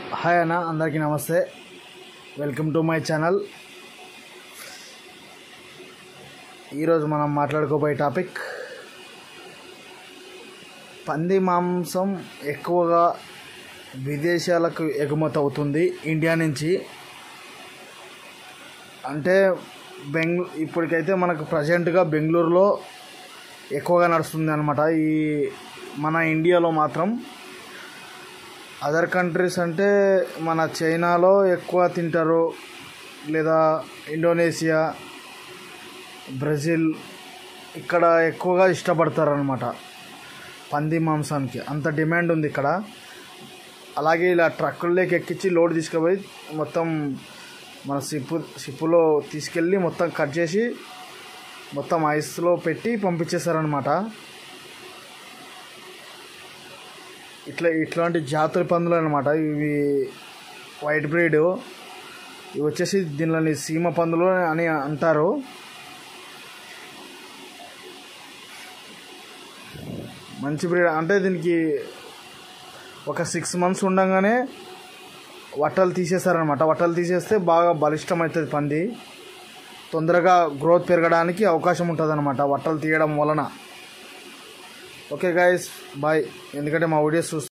hi అన్న అందరికీ నమస్తే వెల్కమ్ టు మై ఛానల్ ఈరోజు మనం మాట్లాడుకోబోయే టాపిక్ పంది మాంసం ఎక్కువగా విదేశాలకు ఎగుమతి అవుతుంది ఇండియా నుంచి అంటే బెంగళూ ఇప్పటికైతే మనకు ప్రజెంట్గా బెంగళూరులో ఎక్కువగా నడుస్తుంది అనమాట ఈ మన ఇండియాలో మాత్రం అదర్ కంట్రీస్ అంటే మన చైనాలో ఎక్కువ తింటారు లేదా ఇండోనేషియా బ్రెజిల్ ఇక్కడ ఎక్కువగా ఇష్టపడతారు అనమాట పంది మాంసానికి అంత డిమాండ్ ఉంది ఇక్కడ అలాగే ఇలా ట్రక్కుల్లోకి ఎక్కించి లోడ్ తీసుకుపోయి మొత్తం మన షిప్పు షిప్పులో తీసుకెళ్ళి మొత్తం కట్ చేసి మొత్తం ఐస్లో పెట్టి పంపించేస్తారనమాట ఇట్లా ఇట్లాంటి జాతుల పందులు అనమాట ఇవి వైట్ బ్రీడ్ ఇవి వచ్చేసి దీనిలోని సీమ పందులు అని అంటారు మంచి బ్రీడ్ అంటే దీనికి ఒక సిక్స్ మంత్స్ ఉండగానే వట్టలు తీసేస్తారనమాట వట్టలు తీసేస్తే బాగా బలిష్టం అవుతుంది పంది తొందరగా గ్రోత్ పెరగడానికి అవకాశం ఉంటుంది అనమాట వట్టలు తీయడం వలన ఓకే గాయస్ బాయ్ ఎందుకంటే మా వీడియోస్ చూస్తే